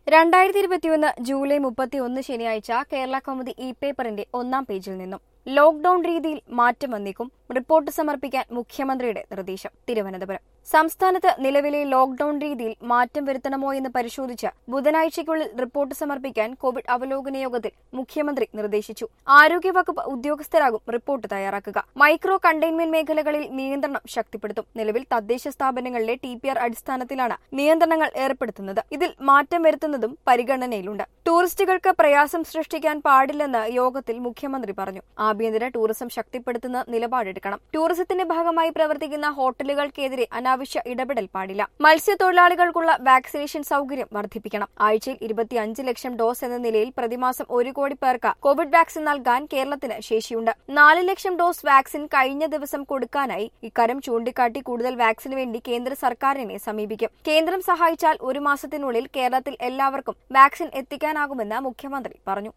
രണ്ടായിരത്തി ഇരുപത്തിയൊന്ന് ജൂലൈ മുപ്പത്തിയൊന്ന് ശനിയാഴ്ച കേരള കൗമുദി ഇ പേപ്പറിന്റെ ഒന്നാം പേജിൽ നിന്നും ലോക്ഡൌൺ രീതിയിൽ മാറ്റം വന്നേക്കും റിപ്പോർട്ട് സമർപ്പിക്കാൻ മുഖ്യമന്ത്രിയുടെ നിർദ്ദേശം തിരുവനന്തപുരം സംസ്ഥാനത്ത് നിലവിലെ ലോക്ഡൌൺ രീതിയിൽ മാറ്റം വരുത്തണമോ എന്ന് പരിശോധിച്ച് ബുധനാഴ്ചയ്ക്കുള്ളിൽ റിപ്പോർട്ട് സമർപ്പിക്കാൻ കോവിഡ് അവലോകന യോഗത്തിൽ മുഖ്യമന്ത്രി നിർദ്ദേശിച്ചു ആരോഗ്യവകുപ്പ് ഉദ്യോഗസ്ഥരാകും റിപ്പോർട്ട് തയ്യാറാക്കുക മൈക്രോ കണ്ടെയ്ൻമെന്റ് മേഖലകളിൽ നിയന്ത്രണം ശക്തിപ്പെടുത്തും നിലവിൽ തദ്ദേശ സ്ഥാപനങ്ങളിലെ ടി പി ആർ അടിസ്ഥാനത്തിലാണ് നിയന്ത്രണങ്ങൾ ഏർപ്പെടുത്തുന്നത് ഇതിൽ മാറ്റം വരുത്തുന്നതും പരിഗണനയിലുണ്ട് ടൂറിസ്റ്റുകൾക്ക് പ്രയാസം സൃഷ്ടിക്കാൻ പാടില്ലെന്ന് യോഗത്തിൽ മുഖ്യമന്ത്രി പറഞ്ഞു ആഭ്യന്തര ടൂറിസം ശക്തിപ്പെടുത്തുന്ന നിലപാടെടുക്കണം ടൂറിസത്തിന്റെ ഭാഗമായി പ്രവർത്തിക്കുന്ന ഹോട്ടലുകൾക്കെതിരെ അനാവശ്യ ഇടപെടൽ പാടില്ല മത്സ്യത്തൊഴിലാളികൾക്കുള്ള വാക്സിനേഷൻ സൗകര്യം വർദ്ധിപ്പിക്കണം ആഴ്ചയിൽ ഇരുപത്തിയഞ്ച് ലക്ഷം ഡോസ് എന്ന നിലയിൽ പ്രതിമാസം ഒരു കോടി പേർക്ക് കോവിഡ് വാക്സിൻ നൽകാൻ കേരളത്തിന് ശേഷിയുണ്ട് നാല് ലക്ഷം ഡോസ് വാക്സിൻ കഴിഞ്ഞ ദിവസം കൊടുക്കാനായി ഇക്കാര്യം ചൂണ്ടിക്കാട്ടി കൂടുതൽ വാക്സിന് വേണ്ടി കേന്ദ്ര സർക്കാരിനെ സമീപിക്കും കേന്ദ്രം സഹായിച്ചാൽ ഒരു മാസത്തിനുള്ളിൽ കേരളത്തിൽ എല്ലാവർക്കും വാക്സിൻ എത്തിക്കാനാകുമെന്ന് മുഖ്യമന്ത്രി പറഞ്ഞു